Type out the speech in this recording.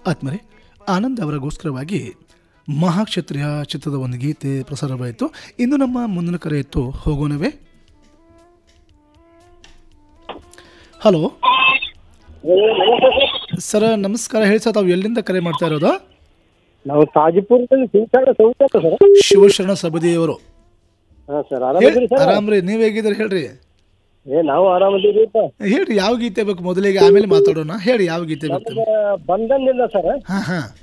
ಆತ್ಮರೆ ಆನಂದ್ ಅವರಿಗೋಸ್ಕರವಾಗಿ ಮಹಾಕ್ಷತ್ರಿಯ ಚಿತ್ರದ ಒಂದು ಗೀತೆ ಪ್ರಸಾರವಾಯಿತು ಇನ್ನು ನಮ್ಮ ಮುಂದಿನ ಕರೆ ಇತ್ತು ಹೋಗೋಣವೇ ಹಲೋ ಸರ್ ನಮಸ್ಕಾರ ಹೇಳಿ ಸರ್ ತಾವು ಎಲ್ಲಿಂದ ಕರೆ ಮಾಡ್ತಾ ಇರೋದು ನಾವು ತಾಜಿಪುರದಲ್ಲಿ ಸಿಂಚಾಡ ಸೌತ ಸರ್ ಶಿವಶರಣ ಸಬದಿಯವರು ಹಾಂ ಸರ್ ಆರಾಮಿದ್ದೀರಿ ಸರ್ ಆರಾಮ್ರಿ ನೀವು ಹೇಗಿದ್ದೀರಿ ಹೇಳ್ರಿ ಏ ನಾವು ಆರಾಮಿದ್ದೀರಿಪ್ಪ ಹೇಳ್ರಿ ಯಾವ ಗೀತೆ ಬೇಕು ಮೊದಲಿಗೆ ಆಮೇಲೆ ಮಾತಾಡೋಣ ಹೇಳಿ ಯಾವ ಗೀತೆ ಬೇಕು ಬಂಧನ್ ಇಲ್ಲ ಸರ್ ಹಾಂ ಹಾಂ